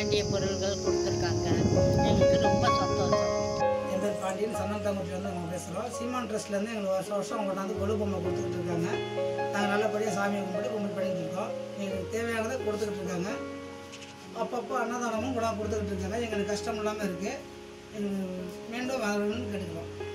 வேண்டிய பொருள்கள் கொடுத்துருக்காங்க எங்களுக்கு ரொம்ப சந்தோஷம் என் பேர் பாண்டியன் சன்னந்தாங்குட்டிலேருந்து நம்ம பேசுகிறோம் சீமான் ட்ரஸ்ட்லேருந்து எங்களுக்கு வருஷம் வருஷம் அவங்க கொண்டாந்து கொலு பொம்மை கொடுத்துக்கிட்டு இருக்காங்க நாங்கள் நல்லபடியாக சாமியை கும்பிட்டு கும்பிட்டு பண்ணிட்டு இருக்கோம் எங்களுக்கு தேவையானதை கொடுத்துக்கிட்டு இருக்காங்க அப்பப்போ அன்னதானமும் கூட கொடுத்துக்கிட்டு இருக்காங்க எங்களுக்கு கஷ்டம் இல்லாமல் இருக்குது மீண்டும் வரணும்னு கேட்டுக்கிறோம்